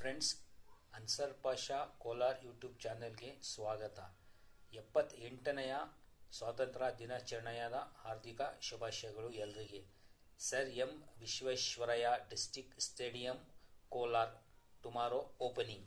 friends Ansar Pasha Kolar YouTube ಚಾನೆಲ್ಗೆ ಸ್ವಾಗತ ಎಪ್ಪತ್ತೆಂಟನೆಯ ಸ್ವಾತಂತ್ರ್ಯ ದಿನಾಚರಣೆಯಾದ ಹಾರ್ದಿಕ ಶುಭಾಶಯಗಳು ಎಲ್ಲರಿಗೆ sir M Visvesvaraya district stadium Kolar tomorrow opening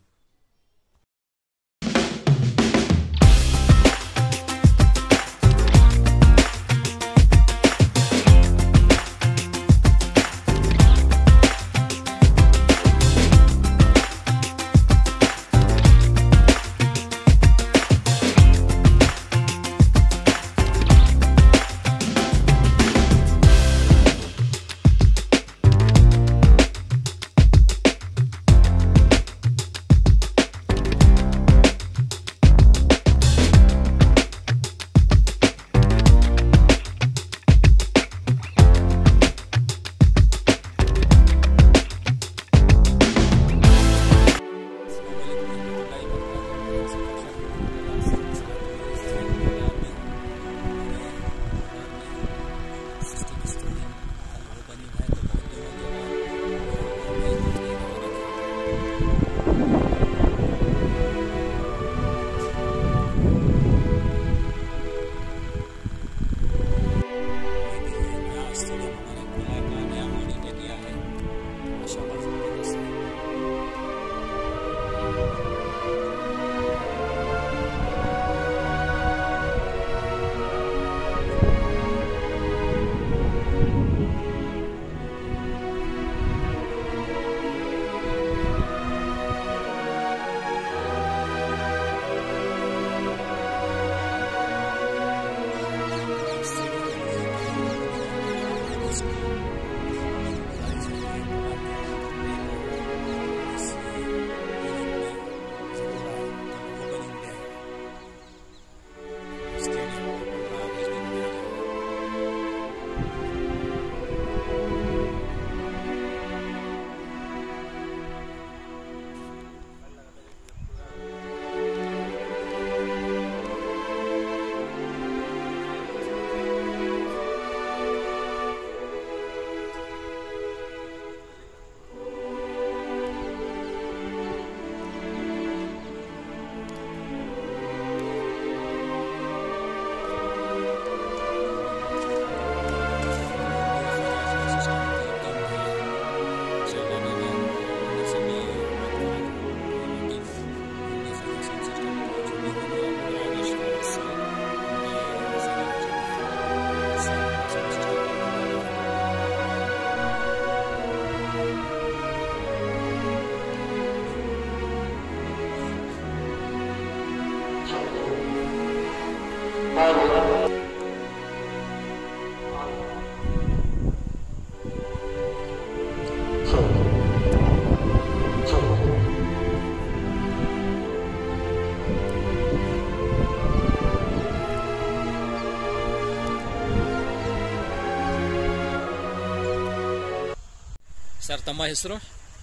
sir ತಮ್ಮ ಹೆಸರು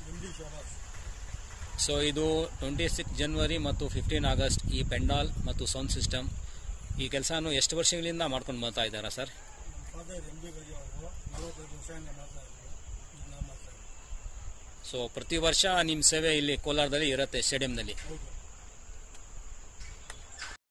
ಸೊ ಇದು ಟ್ವೆಂಟಿ ಸಿಕ್ಸ್ ಜನವರಿ ಮತ್ತು ಫಿಫ್ಟೀನ್ ಆಗಸ್ಟ್ ಈ ಪೆಂಡಾಲ್ ಮತ್ತು ಸೌಂಡ್ ಸಿಸ್ಟಮ್ ಈ ಕೆಲಸನೂ ಎಷ್ಟು ವರ್ಷಗಳಿಂದ ಮಾಡ್ಕೊಂಡು ಬರ್ತಾ ಇದ್ದಾರಾ ಸರ್ ಫಾದರ್ ಎಂ ಬಿ ಗಡಿ ಅವರು ನಲವತ್ತೈದು ವರ್ಷದಿಂದ ಮಾಡ್ತಾ ಇದ್ರು ಈಗ ನಾವು ಮಾಡ್ತಾ ಇದ್ದೀವಿ ಸೊ ಪ್ರತಿ ವರ್ಷ ನಿಮ್ಮ ಸೇವೆ ಇಲ್ಲಿ ಕೋಲಾರದಲ್ಲಿ ಇರುತ್ತೆ ಸ್ಟೇಡಿಯಂನಲ್ಲಿ ಹೌದು